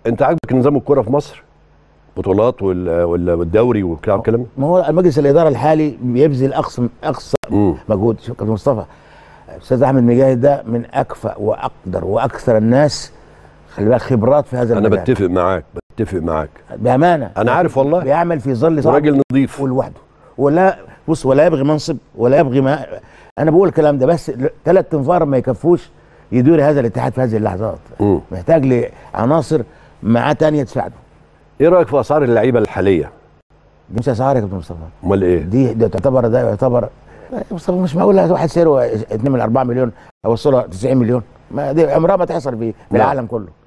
انت عاجبك نظام الكوره في مصر بطولات وال- وال- والدوري والكلام الكلام ما هو مجلس الاداره الحالي بيبذل اقصى اقصى امم مجهود شوف كابتن مصطفى استاذ احمد مجاهد ده من اكفأ واقدر واكثر الناس خلي بالك خبرات في هذا انا المجال بتفق معاك بتفق معاك بامانه انا عارف والله بيعمل في ظل صعب وراجل نظيف ولوحده ولا بص ولا يبغي منصب ولا يبغي ما انا بقول الكلام ده بس ثلاث تنفار ما يكفوش يدير هذا الاتحاد في هذه اللحظات مم. محتاج لعناصر معاه تانية تساعده ايه رايك في اسعار اللعيبه الحاليه دي مش اسعار يا كابتن مصطفى امال ايه دي ده تعتبر ده يعتبر يا مصطفى مش معقول واحد سعره 2 من 4 مليون اوصلها 90 مليون ما دي عمرها ما تحصل في في نعم. العالم كله